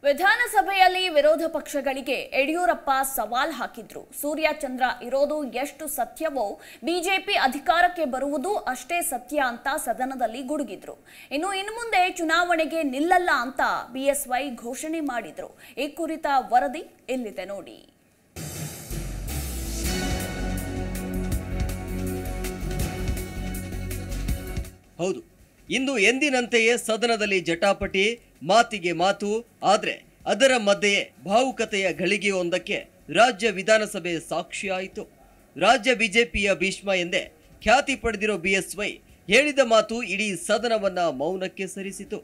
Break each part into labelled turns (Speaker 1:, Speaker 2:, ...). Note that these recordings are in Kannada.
Speaker 1: ವಿಧಾನಸಭೆಯಲ್ಲಿ ವಿರೋಧ ಪಕ್ಷಗಳಿಗೆ ಯಡಿಯೂರಪ್ಪ ಸವಾಲ್ ಹಾಕಿದ್ರು ಸೂರ್ಯ ಚಂದ್ರ ಇರೋದು ಎಷ್ಟು ಸತ್ಯವೋ ಬಿಜೆಪಿ ಅಧಿಕಾರಕ್ಕೆ ಬರುವುದು ಅಷ್ಟೇ ಸತ್ಯ ಅಂತ ಸದನದಲ್ಲಿ ಗುಡುಗಿದ್ರು ಇನ್ನು ಇನ್ನು ಮುಂದೆ ಚುನಾವಣೆಗೆ ನಿಲ್ಲಲ್ಲ ಅಂತ ಬಿಎಸ್ವೈ ಘೋಷಣೆ ಮಾಡಿದ್ರು ಈ ಕುರಿತ ವರದಿ ಇಲ್ಲಿದೆ ನೋಡಿ
Speaker 2: ಹೌದು ಇಂದು ಎಂದಿನಂತೆಯೇ ಸದನದಲ್ಲಿ ಜಟಾಪಟಿ ಮಾತಿಗೆ ಮಾತು ಆದ್ರೆ ಅದರ ಮಧ್ಯೆಯೇ ಭಾವುಕತೆಯ ಘಳಿಗೆಯೊಂದಕ್ಕೆ ರಾಜ್ಯ ವಿಧಾನಸಭೆ ಸಾಕ್ಷಿಯಾಯಿತು ರಾಜ್ಯ ಬಿಜೆಪಿಯ ಭೀಷ್ಮ ಎಂದೇ ಖ್ಯಾತಿ ಪಡೆದಿರೋ ಬಿಎಸ್ವೈ ಹೇಳಿದ ಮಾತು ಇಡೀ ಸದನವನ್ನ ಮೌನಕ್ಕೆ ಸರಿಸಿತು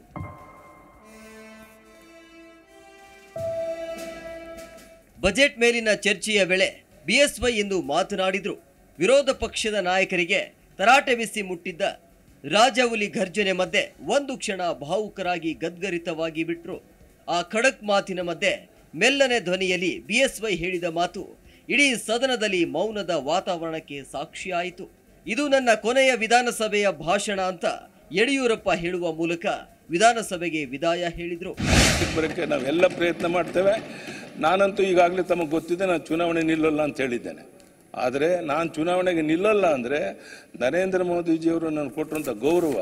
Speaker 2: ಬಜೆಟ್ ಮೇಲಿನ ಚರ್ಚೆಯ ವೇಳೆ ಬಿಎಸ್ವೈ ಎಂದು ಮಾತನಾಡಿದ್ರು ವಿರೋಧ ಪಕ್ಷದ ನಾಯಕರಿಗೆ ತರಾಟೆ ಬಿಸಿ ಮುಟ್ಟಿದ್ದ ರಾಜಹುಲಿ ಘರ್ಜನೆ ಮಧ್ಯೆ ಒಂದು ಕ್ಷಣ ಭಾವುಕರಾಗಿ ಗದ್ಗರಿತವಾಗಿ ಬಿಟ್ರು ಆ ಖಡಕ್ ಮಾತಿನ ಮಧ್ಯೆ ಮೆಲ್ಲನೆ ಧ್ವನಿಯಲ್ಲಿ ಬಿಎಸ್ವೈ ಹೇಳಿದ ಮಾತು ಇಡೀ ಸದನದಲ್ಲಿ ಮೌನದ ವಾತಾವರಣಕ್ಕೆ ಸಾಕ್ಷಿಯಾಯಿತು ಇದು ನನ್ನ ಕೊನೆಯ ವಿಧಾನಸಭೆಯ ಭಾಷಣ ಅಂತ ಯಡಿಯೂರಪ್ಪ ಹೇಳುವ ಮೂಲಕ ವಿಧಾನಸಭೆಗೆ ವಿದಾಯ ಹೇಳಿದ್ರು
Speaker 3: ಬರೋಕ್ಕೆ ನಾವೆಲ್ಲ ಪ್ರಯತ್ನ ಮಾಡ್ತೇವೆ ನಾನಂತೂ ಈಗಾಗಲೇ ತಮಗೆ ಗೊತ್ತಿದೆ ನಾನು ಚುನಾವಣೆ ನಿಲ್ಲಲ್ಲ ಅಂತ ಹೇಳಿದ್ದೇನೆ ಆದರೆ ನಾನು ಚುನಾವಣೆಗೆ ನಿಲ್ಲಲ್ಲ ಅಂದರೆ ನರೇಂದ್ರ ಮೋದಿಜಿಯವರು ನನಗೆ ಕೊಟ್ಟಿರುವಂಥ ಗೌರವ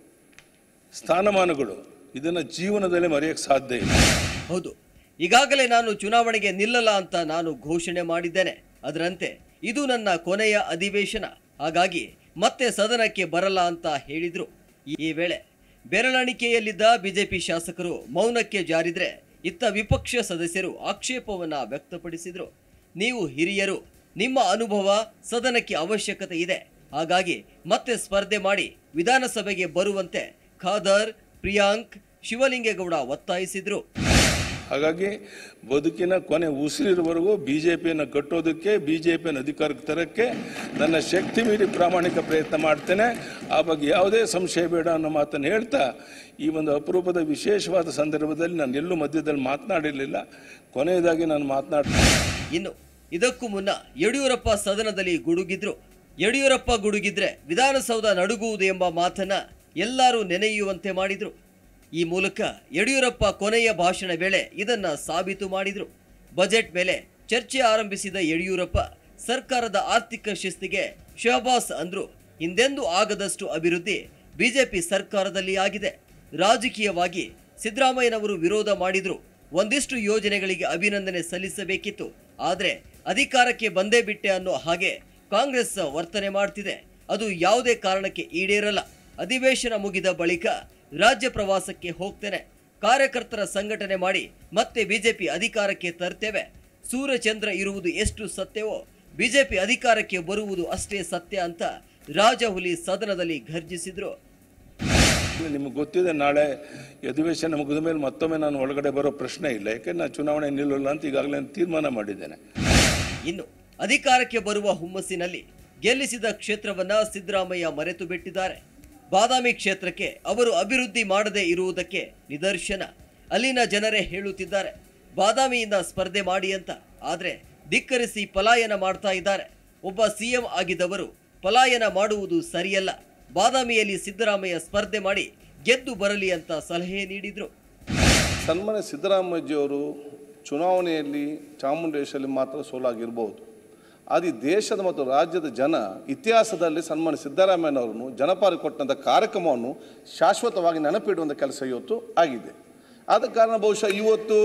Speaker 3: ಸ್ಥಾನಮಾನಗಳು ಇದನ್ನು ಜೀವನದಲ್ಲಿ ಮರೆಯೋಕ್ಕೆ ಸಾಧ್ಯ ಇಲ್ಲ
Speaker 2: ಹೌದು ಈಗಾಗಲೇ ನಾನು ಚುನಾವಣೆಗೆ ನಿಲ್ಲಲ್ಲ ಅಂತ ನಾನು ಘೋಷಣೆ ಮಾಡಿದ್ದೇನೆ ಅದರಂತೆ ಇದು ನನ್ನ ಕೊನೆಯ ಅಧಿವೇಶನ ಹಾಗಾಗಿ ಮತ್ತೆ ಸದನಕ್ಕೆ ಬರಲ್ಲ ಅಂತ ಹೇಳಿದ್ರು ಈ ವೇಳೆ ಬೆರಳಿಕೆಯಲ್ಲಿದ್ದ ಬಿಜೆಪಿ ಶಾಸಕರು ಮೌನಕ್ಕೆ ಜಾರಿದ್ರೆ ಇತ್ತ ವಿಪಕ್ಷ ಸದಸ್ಯರು ಆಕ್ಷೇಪವನ್ನ ವ್ಯಕ್ತಪಡಿಸಿದ್ರು ನೀವು ಹಿರಿಯರು ನಿಮ್ಮ ಅನುಭವ ಸದನಕ್ಕೆ ಅವಶ್ಯಕತೆ ಇದೆ ಹಾಗಾಗಿ ಮತ್ತೆ ಸ್ಪರ್ಧೆ ಮಾಡಿ ವಿಧಾನಸಭೆಗೆ ಬರುವಂತೆ ಖಾದರ್ ಪ್ರಿಯಾಂಕ್ ಶಿವಲಿಂಗೇಗೌಡ ಒತ್ತಾಯಿಸಿದ್ರು
Speaker 3: ಹಾಗಾಗಿ ಬದುಕಿನ ಕೊನೆ ಉಸಿರಿರುವವರೆಗೂ ಬಿ ಜೆ ಪಿಯನ್ನು ಕಟ್ಟೋದಕ್ಕೆ ಬಿ ಜೆ ಪಿಯನ್ನು ಅಧಿಕಾರಕ್ಕೆ ತರಕ್ಕೆ ನನ್ನ ಶಕ್ತಿ ಮೀರಿ ಪ್ರಾಮಾಣಿಕ ಪ್ರಯತ್ನ ಮಾಡ್ತೇನೆ ಆ ಬಗ್ಗೆ ಯಾವುದೇ ಸಂಶಯ ಬೇಡ ಅನ್ನೋ ಮಾತನ್ನು ಹೇಳ್ತಾ ಈ ಒಂದು ಅಪರೂಪದ ವಿಶೇಷವಾದ ಸಂದರ್ಭದಲ್ಲಿ ನಾನು ಎಲ್ಲೂ ಮಧ್ಯದಲ್ಲಿ ಮಾತನಾಡಿರಲಿಲ್ಲ ಕೊನೆಯದಾಗಿ ನಾನು ಮಾತನಾಡ್ತೇನೆ
Speaker 2: ಇನ್ನು ಇದಕ್ಕೂ ಮುನ್ನ ಯಡಿಯೂರಪ್ಪ ಸದನದಲ್ಲಿ ಗುಡುಗಿದ್ರು ಯಡಿಯೂರಪ್ಪ ಗುಡುಗಿದ್ರೆ ವಿಧಾನಸೌಧ ನಡುಗುವುದು ಎಂಬ ಮಾತನ್ನ ಎಲ್ಲರೂ ನೆನೆಯುವಂತೆ ಮಾಡಿದ್ರು ಈ ಮೂಲಕ ಯಡಿಯೂರಪ್ಪ ಕೊನೆಯ ಭಾಷಣ ವೇಳೆ ಇದನ್ನ ಸಾಬೀತು ಮಾಡಿದ್ರು ಬಜೆಟ್ ಮೇಲೆ ಚರ್ಚೆ ಆರಂಭಿಸಿದ ಯಡಿಯೂರಪ್ಪ ಸರ್ಕಾರದ ಆರ್ಥಿಕ ಶಿಸ್ತಿಗೆ ಶಹಬಾಸ್ ಅಂದ್ರು ಹಿಂದೆಂದೂ ಆಗದಷ್ಟು ಅಭಿವೃದ್ಧಿ ಬಿಜೆಪಿ ಸರ್ಕಾರದಲ್ಲಿ ಆಗಿದೆ ರಾಜಕೀಯವಾಗಿ ಸಿದ್ದರಾಮಯ್ಯನವರು ವಿರೋಧ ಮಾಡಿದ್ರು ಒಂದಿಷ್ಟು ಯೋಜನೆಗಳಿಗೆ ಅಭಿನಂದನೆ ಸಲ್ಲಿಸಬೇಕಿತ್ತು ಆದ್ರೆ ಅಧಿಕಾರಕ್ಕೆ ಬಂದೇ ಬಿಟ್ಟೆ ಅನ್ನೋ ಹಾಗೆ ಕಾಂಗ್ರೆಸ್ ವರ್ತನೆ ಮಾಡ್ತಿದೆ ಅದು ಯಾವುದೇ ಕಾರಣಕ್ಕೆ ಈಡೇರಲ್ಲ ಅಧಿವೇಶನ ಮುಗಿದ ಬಳಿಕ ರಾಜ್ಯ ಪ್ರವಾಸಕ್ಕೆ ಹೋಗ್ತೇನೆ ಕಾರ್ಯಕರ್ತರ ಸಂಘಟನೆ ಮಾಡಿ ಮತ್ತೆ ಬಿಜೆಪಿ ಅಧಿಕಾರಕ್ಕೆ ತರ್ತೇವೆ ಸೂರ್ಯಚಂದ್ರ ಇರುವುದು ಎಷ್ಟು ಸತ್ಯವೋ ಬಿಜೆಪಿ ಅಧಿಕಾರಕ್ಕೆ ಬರುವುದು ಅಷ್ಟೇ ಸತ್ಯ ಅಂತ ರಾಜಹುಲಿ ಸದನದಲ್ಲಿ ಘರ್ಜಿಸಿದ್ರು
Speaker 3: ನಿಮಗೆ ಗೊತ್ತಿದೆ ನಾಳೆ ಅಧಿವೇಶನ ಮುಗಿದ ಮೇಲೆ ಮತ್ತೊಮ್ಮೆ ನಾನು ಒಳಗಡೆ ಬರೋ ಪ್ರಶ್ನೆ ಇಲ್ಲ ಯಾಕೆಂದ್ರೆ ನಾನು ಚುನಾವಣೆ ನಿಲ್ಲಲ್ಲ ಅಂತ ಈಗಾಗಲೇ ನಾನು ತೀರ್ಮಾನ ಮಾಡಿದ್ದೇನೆ
Speaker 2: ಇನ್ನು ಅಧಿಕಾರಕ್ಕೆ ಬರುವ ಹುಮ್ಮಸ್ಸಿನಲ್ಲಿ ಗೆಲ್ಲಿಸಿದ ಕ್ಷೇತ್ರವನ್ನ ಸಿದ್ದರಾಮಯ್ಯ ಮರೆತು ಬಿಟ್ಟಿದ್ದಾರೆ ಬಾದಾಮಿ ಕ್ಷೇತ್ರಕ್ಕೆ ಅವರು ಅಭಿವೃದ್ಧಿ ಮಾಡದೇ ಇರುವುದಕ್ಕೆ ನಿದರ್ಶನ ಅಲ್ಲಿನ ಜನರೇ ಹೇಳುತ್ತಿದ್ದಾರೆ ಬಾದಾಮಿಯಿಂದ ಸ್ಪರ್ಧೆ ಮಾಡಿ ಅಂತ ಆದ್ರೆ ಧಿಕ್ಕರಿಸಿ ಪಲಾಯನ ಮಾಡ್ತಾ ಇದ್ದಾರೆ ಒಬ್ಬ ಸಿಎಂ ಆಗಿದ್ದವರು ಪಲಾಯನ ಮಾಡುವುದು ಸರಿಯಲ್ಲ ಬಾದಾಮಿಯಲ್ಲಿ ಸಿದ್ದರಾಮಯ್ಯ ಸ್ಪರ್ಧೆ ಮಾಡಿ ಗೆದ್ದು ಬರಲಿ ಅಂತ ಸಲಹೆ ನೀಡಿದ್ರು
Speaker 4: ಸನ್ಮಾನ್ಯ ಸಿದ್ದರಾಮಯ್ಯಜಿಯವರು ಚುನಾವಣೆಯಲ್ಲಿ ಚಾಮುಂಡೇಶ್ವರಲ್ಲಿ ಮಾತ್ರ ಸೋಲಾಗಿರ್ಬೋದು ಅದು ಈ ದೇಶದ ಮತ್ತು ರಾಜ್ಯದ ಜನ ಇತಿಹಾಸದಲ್ಲಿ ಸನ್ಮಾನ್ಯ ಸಿದ್ದರಾಮಯ್ಯನವರನ್ನು ಜನಪಾರಿ ಕೊಟ್ಟಂಥ ಕಾರ್ಯಕ್ರಮವನ್ನು ಶಾಶ್ವತವಾಗಿ ನೆನಪಿಡುವಂಥ ಕೆಲಸ ಇವತ್ತು ಆಗಿದೆ ಆದ ಕಾರಣ ಬಹುಶಃ ಇವತ್ತು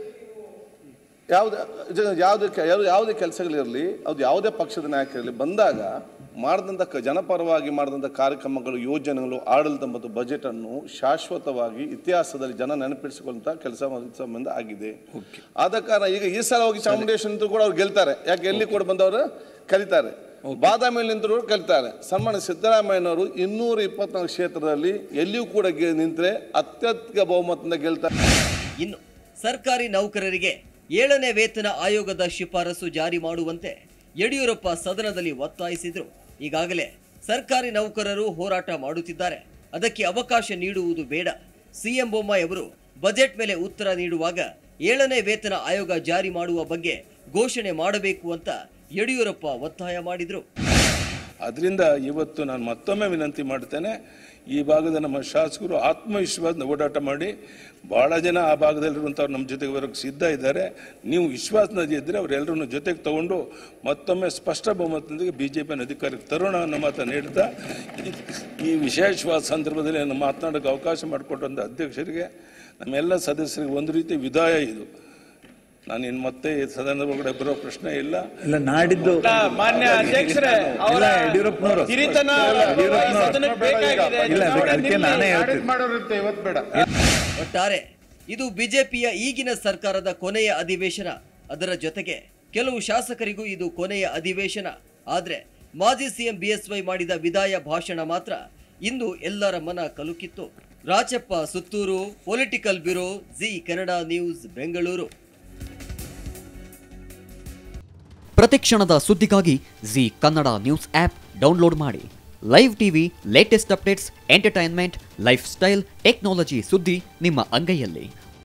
Speaker 4: ಯಾವುದೇ ಜ- ಯಾವುದೇ ಕೆ- ಯಾವ್ದು- ಯಾವುದೇ ಕೆಲಸಗಳಿರಲಿ ಅದು ಯಾವುದೇ ಪಕ್ಷದ ನಾಯಕರಿರಲಿ ಬಂದಾಗ ಮಾಡಿದಂಥ ಕ ಜನಪರವಾಗಿ ಮಾಡಿದಂಥ ಕಾರ್ಯಕ್ರಮಗಳು ಯೋಜನೆಗಳು ಆಡಳಿತ ಮತ್ತು ಬಜೆಟನ್ನು ಶಾಶ್ವತವಾಗಿ ಇತಿಹಾಸದಲ್ಲಿ ಜನ ನೆನಪಿಸಿಕೊಳ್ಳುವಂಥ ಕೆಲಸ ಸಂಬಂಧ ಆಗಿದೆ ಆದ ಕಾರಣ ಈಗ ಈ ಸಲ ಹೋಗಿ ಚಾಮುಂಡೇಶ್ವರಿ ನಿಂತರೂ ಕೂಡ ಅವ್ರು ಗೆಲ್ತಾರೆ ಯಾಕೆ ಎಲ್ಲಿ ಕೂಡ ಬಂದವರು ಕಲಿತಾರೆ ಬಾದಾಮಿಯಲ್ಲಿ ನಿಂತರೂ ಕೂಡ ಕಲಿತಾರೆ ಸನ್ಮಾನ್ಯ ಸಿದ್ದರಾಮಯ್ಯನವರು ಇನ್ನೂರ ಇಪ್ಪತ್ನಾಲ್ಕು ಕ್ಷೇತ್ರದಲ್ಲಿ ಎಲ್ಲಿಯೂ ಕೂಡ ಗೆ- ನಿಂತರೆ ಅತ್ಯಧಿಕ ಬಹುಮತದಿಂದ ಗೆಲ್ತಾರೆ
Speaker 2: ಇನ್ನು ಸರ್ಕಾರಿ ನೌಕರರಿಗೆ ಏಳನೇ ವೇತನ ಆಯೋಗದ ಶಿಫಾರಸು ಜಾರಿ ಮಾಡುವಂತೆ ಯಡಿಯೂರಪ್ಪ ಸದನದಲ್ಲಿ ಒತ್ತಾಯಿಸಿದ್ರು ಈಗಾಗಲೇ ಸರ್ಕಾರಿ ನೌಕರರು ಹೋರಾಟ ಮಾಡುತ್ತಿದ್ದಾರೆ ಅದಕ್ಕೆ ಅವಕಾಶ ನೀಡುವುದು ಬೇಡ ಸಿಎಂ ಬೊಮ್ಮಾಯಿ ಅವರು ಬಜೆಟ್ ಮೇಲೆ ಉತ್ತರ ನೀಡುವಾಗ ಏಳನೇ ವೇತನ ಆಯೋಗ ಜಾರಿ ಮಾಡುವ ಬಗ್ಗೆ ಘೋಷಣೆ ಮಾಡಬೇಕು ಅಂತ ಯಡಿಯೂರಪ್ಪ ಒತ್ತಾಯ ಮಾಡಿದ್ರು
Speaker 3: ಅದರಿಂದ ಇವತ್ತು ನಾನು ಮತ್ತೊಮ್ಮೆ ವಿನಂತಿ ಮಾಡ್ತೇನೆ ಈ ಭಾಗದ ನಮ್ಮ ಶಾಸಕರು ಆತ್ಮವಿಶ್ವಾಸದ ಓಡಾಟ ಮಾಡಿ ಭಾಳ ಜನ ಆ ಭಾಗದಲ್ಲಿರುವಂಥವ್ರು ನಮ್ಮ ಜೊತೆಗೆ ಬರೋಕ್ಕೆ ಸಿದ್ಧ ಇದ್ದಾರೆ ನೀವು ವಿಶ್ವಾಸನದಿ ಇದ್ದರೆ ಅವರೆಲ್ಲರನ್ನು ಜೊತೆಗೆ ತಗೊಂಡು ಮತ್ತೊಮ್ಮೆ ಸ್ಪಷ್ಟ ಬಹುಮತದೊಂದಿಗೆ ಬಿ ಜೆ ಪಿಯನ್ನು ಅಧಿಕಾರಕ್ಕೆ ತರೋಣ ಅನ್ನೋ ಮಾತನ್ನು ಹೇಳ್ತಾ ಈ- ಈ ವಿಶೇಷವಾದ ಸಂದರ್ಭದಲ್ಲಿ ನಾನು ಮಾತನಾಡೋಕ್ಕೆ ಅವಕಾಶ ಮಾಡಿಕೊಟ್ಟಂಥ ಅಧ್ಯಕ್ಷರಿಗೆ ನಮ್ಮೆಲ್ಲ ಸದಸ್ಯರಿಗೆ ಒಂದು ರೀತಿ ವಿದಾಯ ಇದು ನಾನು ಇನ್ನು ಮತ್ತೆ ಈ ಸದನದ ಒಳಗಡೆ ಬರೋ ಪ್ರಶ್ನೆ ಇಲ್ಲ
Speaker 5: ಇಲ್ಲ ನಾಡಿದ್ದು
Speaker 6: ಮಾನ್ಯ ಅಧ್ಯಕ್ಷರೇ ಅವರ
Speaker 5: ಇಲ್ಲ, ಯಡಿಯೂರಪ್ಪನವರು.
Speaker 6: ಹಿರಿತನ ಈ ಸದನಕ್ಕೆ ಬೇಕಾಗಿದೆ.
Speaker 5: ಇಲ್ಲ,
Speaker 6: ಚುನಾವಣೆ
Speaker 5: ಅದಕ್ಕೆ ನಾನೇ
Speaker 6: ನಿಲ್ಲಿ.
Speaker 5: ಹೇಳ್ತೀನಿ.
Speaker 7: ಮಾಡೋರುತ್ತೆ ಇವತ್ತು ಬೇಡ
Speaker 2: ಒಟ್ಟಾರೆ ಇದು ಬಿಜೆಪಿಯ ಈಗಿನ ಸರ್ಕಾರದ ಕೊನೆಯ ಅಧಿವೇಶನ ಅದರ ಜೊತೆಗೆ ಕೆಲವು ಶಾಸಕರಿಗೂ ಇದು ಕೊನೆಯ ಅಧಿವೇಶನ ಆದ್ರೆ ಮಾಜಿ ಸಿಎಂ ಬಿಎಸ್ವೈ ಮಾಡಿದ ವಿದಾಯ ಭಾಷಣ ಮಾತ್ರ ಇಂದು ಎಲ್ಲರ ಮನ ಕಲುಕಿತ್ತು Rachappa Suttur political bureau Zee Kannada news Bengaluru
Speaker 8: ಪ್ರತಿಕ್ಷಣದ ಸುದ್ದಿಗಾಗಿ Zee Kannada news app download ಮಾಡಿ live TV latest updates entertainment lifestyle technology ಸುದ್ದಿ ನಿಮ್ಮ ಅಂಗೈಯಲ್ಲಿ